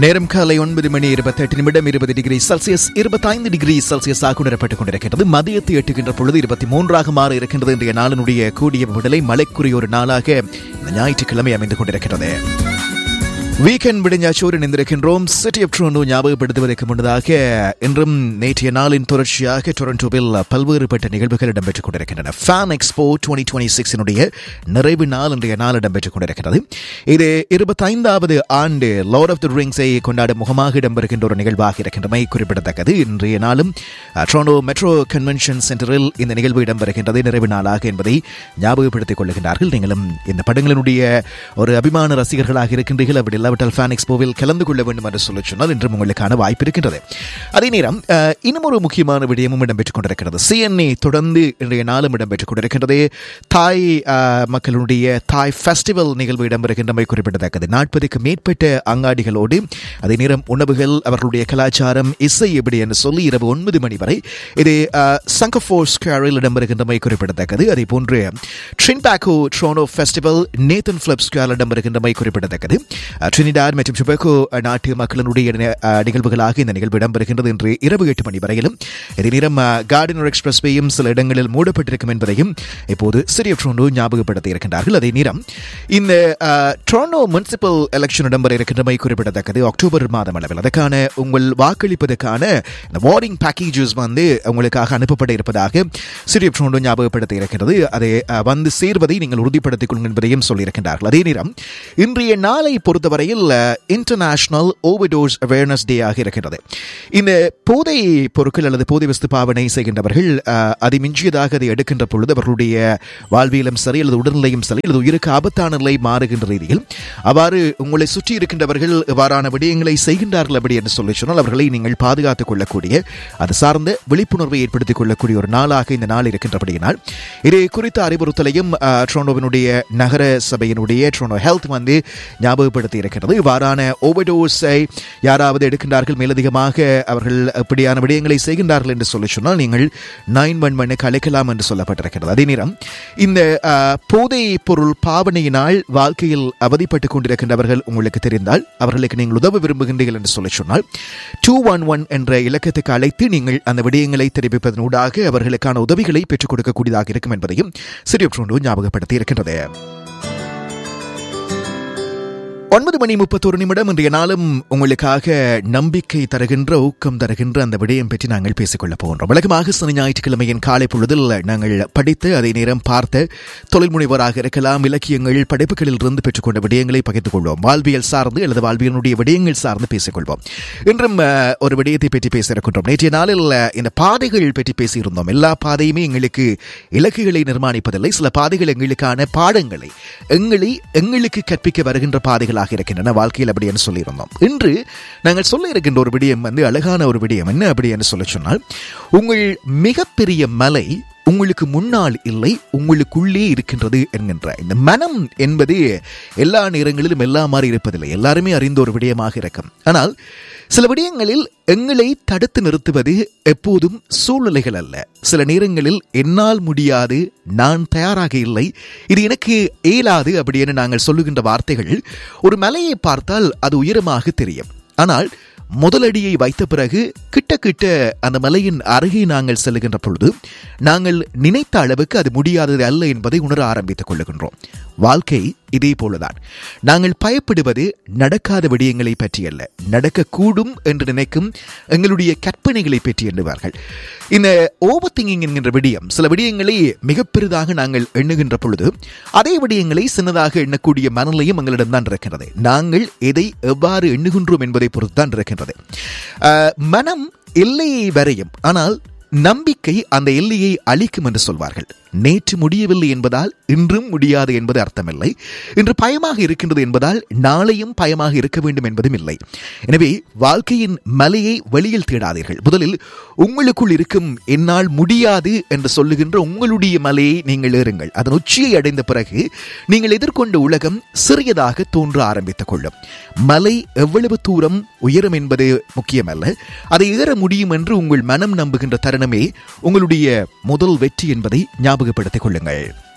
நேரம் காலை ஒன்பது மணி இருபத்தெட்டு நிமிடம் இருபது டிகிரி செல்சியஸ் இருபத்தைந்து டிகிரி செல்சியஸ் ஆக உணரப்பட்டுக் கொண்டிருக்கிறது மதியத்தை எட்டுகின்ற பொழுது இருபத்தி மூன்றாக மாற இருக்கின்றது இன்றைய நாளினுடைய கூடிய விடலை மழைக்குரிய ஒரு நாளாக இந்த ஞாயிற்றுக்கிழமை அமைந்து கொண்டிருக்கிறது வீக்கெண்ட் விடிஞ்சாச்சோடு இணைந்திருக்கின்றோம் சிட்டி ஆஃப் ட்ரோனோ ஞாபகப்படுத்துவதற்கு முன்னதாக இன்றும் நேற்றைய நாளின் தொடர்ச்சியாக டொரண்டோவில் பல்வேறுபட்ட நிகழ்வுகள் இடம்பெற்றுக் கொண்டிருக்கின்றன ஃபேன் எக்ஸ்போ டுவெண்ட்டி டுவெண்ட்டி சிக்ஸினுடைய நிறைவு நாள் இன்றைய நாள் இடம்பெற்றுக் கொண்டிருக்கிறது இது இருபத்தைந்தாவது ஆண்டு லார்ட் ஆஃப் த ரிங்ஸை கொண்டாடும் முகமாக இடம்பெறுகின்ற ஒரு நிகழ்வாக இருக்கின்றமை குறிப்பிடத்தக்கது இன்றைய நாளும் ட்ரோனோ மெட்ரோ கன்வென்ஷன் சென்டரில் இந்த நிகழ்வு இடம்பெறுகின்றது நிறைவு நாளாக என்பதை ஞாபகப்படுத்திக் கொள்ளுகின்றார்கள் நீங்களும் இந்த படங்களினுடைய ஒரு அபிமான ரசிகர்களாக இருக்கின்றீர்கள் அப்படி இல்லாவிட்டால் ஃபேன் எக்ஸ்போவில் கலந்து கொள்ள வேண்டும் என்று சொல்லி சொன்னால் இன்றும் உங்களுக்கான வாய்ப்பு இருக்கின்றது அதே நேரம் அஹ், இன்னும் ஒரு முக்கியமான விடயமும் இடம்பெற்றுக் கொண்டிருக்கிறது சிஎன்ஏ தொடர்ந்து இன்றைய நாளும் இடம்பெற்றுக் கொண்டிருக்கின்றது தாய் அஹ், மக்களுடைய தாய் ஃபெஸ்டிவல் நிகழ்வு இடம்பெறுகின்றமை குறிப்பிடத்தக்கது நாற்பதுக்கு மேற்பட்ட அங்காடிகளோடு அதே நேரம் உணவுகள் அவர்களுடைய கலாச்சாரம் இசை எப்படி என்று சொல்லி இரவு ஒன்பது மணி வரை இது சங்கஃபோர் ஸ்கொயரில் இடம்பெறுகின்றமை குறிப்பிடத்தக்கது அதே போன்று Trinbago Toronto festival Nathan Phillip ஸ்கொயரில் இடம்பெறுகின்றமை குறிப்பிடத்தக்கது ட்ரினிடாட் மற்றும் டுபேக்கோ நாட்டு மக்களினுடைய நி- அஹ், நிகழ்வுகளாக இந்த நிகழ்வு இடம்பெறுகின்றது இன்று இரவு எட்டு மணி வரையிலும் இதே நேரம் கார்டனர் எக்ஸ்பிரஸ்வேயும் சில இடங்களில் மூடப்பட்டிருக்கும் என்பதையும் இப்போது சிறிய ட்ரோனோ ஞாபகப்படுத்தி இருக்கின்றார்கள் அதே நேரம் இந்த அஹ், டொரண்டோ முனிசிபல் எலெக்ஷன் இடம்பெற இருக்கின்றமை குறிப்பிடத்தக்கது அக்டோபர் மாதம் அளவில் அதற்கான உங்கள் வாக்களிப்பதற்கான இந்த வார்டிங் பேக்கேஜஸ் வந்து உங்களுக்காக அனுப்பப்பட இருப்பதாக சிறிய ட்ரோனோ ஞாபகப்படுத்தி இருக்கிறது அதை அஹ், வந்து சேர்வதை நீங்கள் உறுதிப்படுத்திக் கொள்ளுங்கள் என்பதையும் சொல்லியிருக்கின்றார்கள் அதே நேரம் இன்றைய நாளை பொறுத்தவரையில் இன்டர்நேஷனல் ஓவர்டோஸ் அவேர்னஸ் டே ஆக இருக்கிறது இந்த போதை பொருட்கள் அல்லது போதை வஸ்து பாவனை செய்கின்றவர்கள் அஹ், அதிமிஞ்சியதாக அதை எடுக்கின்ற பொழுது அவர்களுடைய வாழ்வியலும் சரி அல்லது உடல்நிலையும் சரி அல்லது உயிருக்கு ஆபத்தான நிலை மாறுகின்ற ரீதியில் அவ்வாறு உங்களை சுற்றி இருக்கின்றவர்கள் இவ்வாறான விடயங்களை செய்கின்றார்கள் அப்படி என்று சொல்லி சொன்னால் அவர்களை நீங்கள் பாதுகாத்துக் கொள்ளக்கூடிய அது சார்ந்த விழிப்புணர்வை ஏற்படுத்திக் கொள்ளக்கூடிய ஒரு நாளாக இந்த நாள் இருக்கின்றபடியினால் இது குறித்த அறிவுறுத்தலையும் அஹ், ட்ரோனோவினுடைய நகர சபையினுடைய ட்ரோனோ ஹெல்த் வந்து ஞாபகப்படுத்தி இருக்கிறது இவ்வாறான ஓவர்டோஸை யாராவது எடுக்கின்றார்கள் மேலதிகமாக அவர்கள் இப்படியான விடயங்களை செய்கின்றார்கள் என்று சொல்லி சொன்னால் நீங்கள் நைன் ஒன் ஒன்னுக்கு அழைக்கலாம் என்று சொல்லப்பட்டிருக்கிறது அதே நேரம் இந்த அஹ், போதை பொருள் பாவனையினால் வாழ்க்கையில் அவதிப்பட்டுக் கொண்டிருக்கின்றவர்கள் உங்களுக்கு தெரிந்தால் அவர்களுக்கு நீங்கள் உதவ விரும்புகின்றீர்கள் என்று சொல்லி சொன்னால் டூ ஒன் ஒன் என்ற இலக்கத்துக்கு அழைத்து நீங்கள் அந்த விடயங்களை தெரிவிப்பதனூடாக அவர்களுக்கான உதவிகளை பெற்றுக் கொடுக்கக்கூடியதாக இருக்கும் என்பதையும் சிறிய ஞாபகப்படுத்தி இருக்கின்றது ஒன்பது மணி முப்பத்தொரு நிமிடம் இன்றைய நாளும் உங்களுக்காக நம்பிக்கை தருகின்ற ஊக்கம் தருகின்ற அந்த விடயம் பற்றி நாங்கள் பேசிக்கொள்ளப் போகின்றோம் வழக்கமாக சனி ஞாயிற்றுக்கிழமையின் காலை பொழுதில் நாங்கள் படித்து அதே நேரம் பார்த்த தொழில் முனைவராக இருக்கலாம் இலக்கியங்கள் படைப்புகளில் இருந்து பெற்றுக்கொண்ட விடயங்களை பகிர்ந்து கொள்வோம் வாழ்வியல் சார்ந்து அல்லது வாழ்வியலுடைய விடயங்கள் சார்ந்து பேசிக்கொள்வோம் இன்றும் அஹ், ஒரு விடயத்தை பற்றி பேச இருக்கின்றோம் நேற்றைய நாளில் அஹ், இந்த பாதைகள் பற்றி பேசியிருந்தோம் எல்லா பாதையுமே எங்களுக்கு இலக்குகளை நிர்மாணிப்பதில்லை சில பாதைகள் எங்களுக்கான பாடங்களை எங்களை எங்களுக்கு கற்பிக்க வருகின்ற பாதைகளாக இருக்கின்றன வாழ்க்கையில் அப்படி என்று சொல்லியிருந்தோம் இன்று நாங்கள் சொல்ல இருக்கின்ற ஒரு விடயம் வந்து அழகான ஒரு விடயம் என்ன அப்படி என்று சொல்ல சொன்னால் உங்கள் மிகப்பெரிய மலை உங்களுக்கு முன்னால் இல்லை உங்களுக்குள்ளே இருக்கின்றது என்கின்ற இந்த மனம் என்பது எல்லா நேரங்களிலும் எல்லா மாதிரி இருப்பதில்லை எல்லாருமே அறிந்த ஒரு விடயமாக இருக்கும் ஆனால் சில விடயங்களில் எங்களை தடுத்து நிறுத்துவது எப்போதும் சூழ்நிலைகள் அல்ல சில நேரங்களில் என்னால் முடியாது நான் தயாராக இல்லை இது எனக்கு இயலாது அப்படி என நாங்கள் சொல்லுகின்ற வார்த்தைகள் ஒரு மலையை பார்த்தால் அது உயரமாக தெரியும் ஆனால் முதலடியை வைத்த பிறகு கிட்ட கிட்ட அந்த மலையின் அருகே நாங்கள் செல்லுகின்ற பொழுது நாங்கள் நினைத்த அளவுக்கு அது முடியாதது அல்ல என்பதை உணர ஆரம்பித்துக் கொள்ளுகின்றோம் வாழ்க்கை இதே போலதான் நாங்கள் பயப்படுவது நடக்காத விடயங்களை பற்றி அல்ல நடக்கக்கூடும் என்று நினைக்கும் எங்களுடைய கற்பனைகளை பற்றி எண்ணுவார்கள் இந்த ஓவர் திங்கிங் என்கின்ற விடயம் சில விடயங்களை மிக பெரிதாக நாங்கள் எண்ணுகின்ற பொழுது அதே விடயங்களை சின்னதாக எண்ணக்கூடிய மனநிலையும் எங்களிடம் தான் இருக்கிறது நாங்கள் எதை எவ்வாறு எண்ணுகின்றோம் என்பதை பொறுத்து தான் இருக்கின்றது அஹ், மனம் எல்லையை வரையும் ஆனால் நம்பிக்கை அந்த எல்லையை அழிக்கும் என்று சொல்வார்கள் நேற்று முடியவில்லை என்பதால் இன்றும் முடியாது என்பது அர்த்தமில்லை இன்று பயமாக இருக்கின்றது என்பதால் நாளையும் பயமாக இருக்க வேண்டும் என்பதும் இல்லை எனவே வாழ்க்கையின் மலையை வெளியில் தேடாதீர்கள் முதலில் உங்களுக்குள் இருக்கும் என்னால் முடியாது என்று சொல்லுகின்ற உங்களுடைய மலையை நீங்கள் ஏறுங்கள் அதன் உச்சியை அடைந்த பிறகு நீங்கள் எதிர்கொண்ட உலகம் சிறியதாக தோன்ற ஆரம்பித்துக் கொள்ளும் மலை எவ்வளவு தூரம் உயரம் என்பது முக்கியமல்ல அதை ஏற முடியும் என்று உங்கள் மனம் நம்புகின்ற தருணமே உங்களுடைய முதல் வெற்றி என்பதை ஞாபகப்படுத்திக் கொள்ளுங்கள்